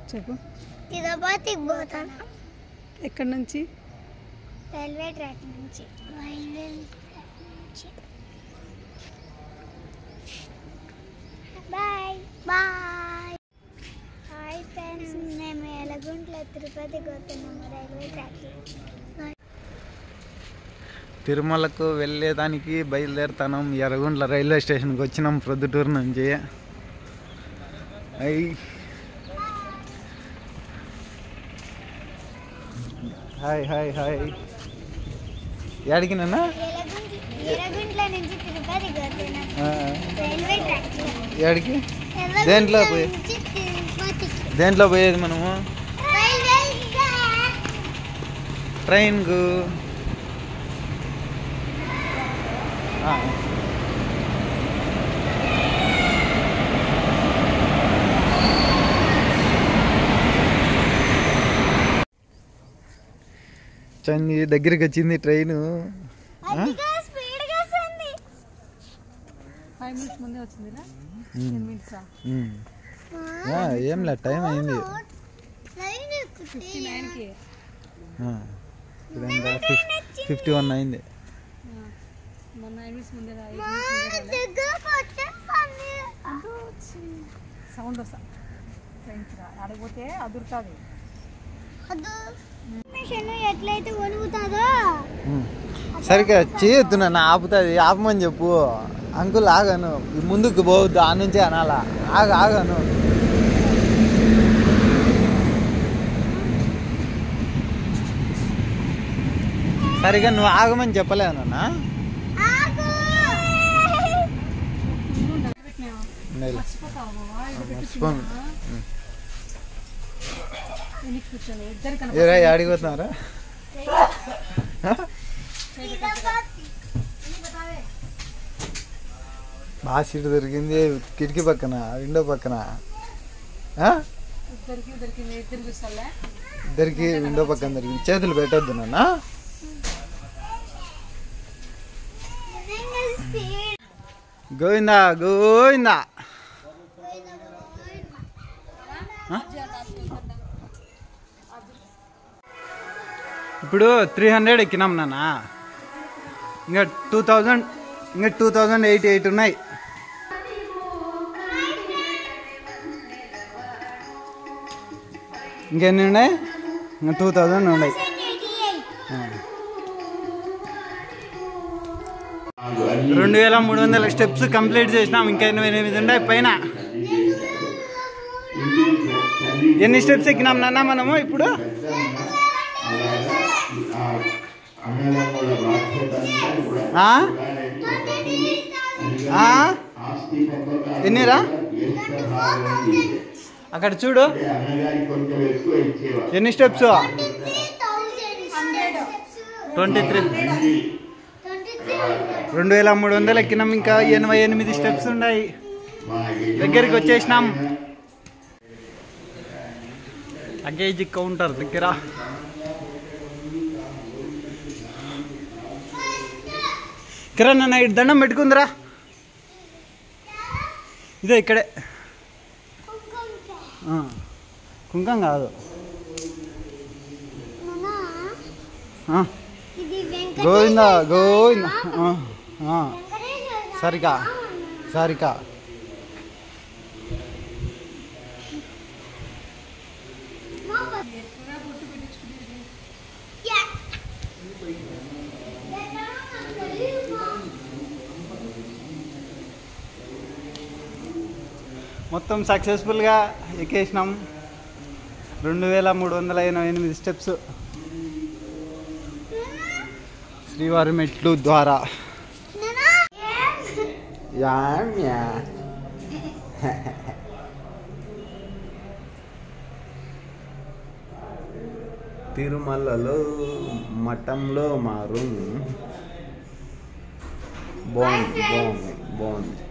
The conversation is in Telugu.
చెప్పు తిరుపతికి పోతాను ఎక్కడి నుంచి రైల్వే ట్రాక్ నుంచి రైల్వే నుంచి బాయ్ బాయ్ హాయ్ ఫ్రెండ్స్ మేము ఎలగుంట్ల తిరుపతికి పోతున్నాము రైల్వే ట్రాక్లో తిరుమలకు వెళ్ళేదానికి బయలుదేరుతాం ఎర్రగుంట్ల రైల్వే స్టేషన్కి వచ్చినాం ప్రొద్దుటూరు నుంచి అయ్ హాయ్ హాయ్ హాయ్ ఎక్కడికి నాన్న ఎలగుంట్ల ఎలగుంట్ల నుంచి తిరుపతికి పోతున్నాము ఆ, రైల్వే ట్రాక్లో ఎక్కడికి ఎర్రగుంట్ల దేంట్లో పోయి- నుంచి తిరుపతికి దేంట్లో పోయేది మనము రైల్వే ట్రాక్ ట్రైన్కు ఆ. చంది దగ్గరికి వచ్చింది ట్రైను అదిగా స్పీడ్గా వస్తుంది ఫైవ్ మినిట్స్ ముందే వచ్చిందిరా టెన్ మినిట్సా ఏంలే టైం అయింది లైన్ ఎక్కుతుంది ఫిఫ్టీ నైన్కి ఆ. ఇప్పుడు ఎంత ఫిఫ్టీ వన్ అయింది మొన్న నైన్ మినిట్స్ ముందే రా మా దగ్గరకు వచ్చేస్తుంది సౌండ్ వస్తా ట్రైన్కి రా అడగపోతే అదురుతుంది అదు మిషన్ ఎట్లయితే వణుకుతుందో ఉమ్. సరిగ్గా చేయొద్దు నన్ను ఆపుతుంది ఆపమని చెప్పు అంకుల్ ఆగాను ముందుకు పోవద్దు ఆ నుంచే అనాలా ఆగ ఆగాను సరిగా నువ్వు ఆగమని చెప్పలేవు నాన్న ఆగు ఉండేలే. మర్చిపోతావు బావా, ఇది పెట్టి మర్చిపోను. ఉమ్. వెనక్కి కూర్చోను ఇద్దరు ఏరా ఆడిపోతున్నారా బాగా సీటు దొరికింది కిటికీ పక్కన విండో పక్కన ఆ? ఇద్దరికి ఇద్దరికి ఇద్దరు చూస్తాలే ఇద్దరికి విండో పక్కన దొరికింది చేతులు పెట్టొద్దు నాన్న స్పీడ్ గోవిందా గోవిందా ఆ? ఇప్పుడు త్రీ హండ్రెడ్ ఎక్కినాం నాన్న ఇంకా టూ థౌజండ్ ఇంకా టూ థౌజండ్ ఎయిటీ ఎయిట్ ఉన్నాయి ఇంకెన్ని ఉన్నాయి ఇంకా టూ థౌజండ్ ఉన్నాయి ఆ. రెండు వేల మూడు వందల స్టెప్స్ కంప్లీట్ చేసినాం ఇంకా ఎనిమిది ఎనిమిది ఉన్నాయి పైన ఎన్ని స్టెప్స్ ఎక్కినాం నాన్న మనము ఇప్పుడు ఆ? ఆ? ఎన్నిరా అక్కడ చూడు ఎన్ని స్టెప్స్ ట్వంటీ త్రీ రెండు వేల మూడు వందలు ఎక్కినాం ఇంకా ఎనభై ఎనిమిది స్టెప్స్ ఉన్నాయి దగ్గరికి వచ్చేసినాం లగేజ్ కౌంటర్ దగ్గర కిరణ్ అన్న ఇటు దండం పెట్టుకుందిరా ఇదో ఇక్కడే ఆ, కుంకం కాదు ఆ, ఇది గోవింద గోవింద ఆ, ఆ. వెంకటేశ్వర సారిక సారిక మొత్తం సక్సెస్ఫుల్గా ఎక్కేసినాం రెండు వేల మూడు వందల ఎనభై ఎనిమిది స్టెప్స్ శ్రీవారి మెట్లు ద్వారా యామ్యా తిరుమలలో మఠంలో మా రూమ్ బాగుంది బాగుంది బాగుంది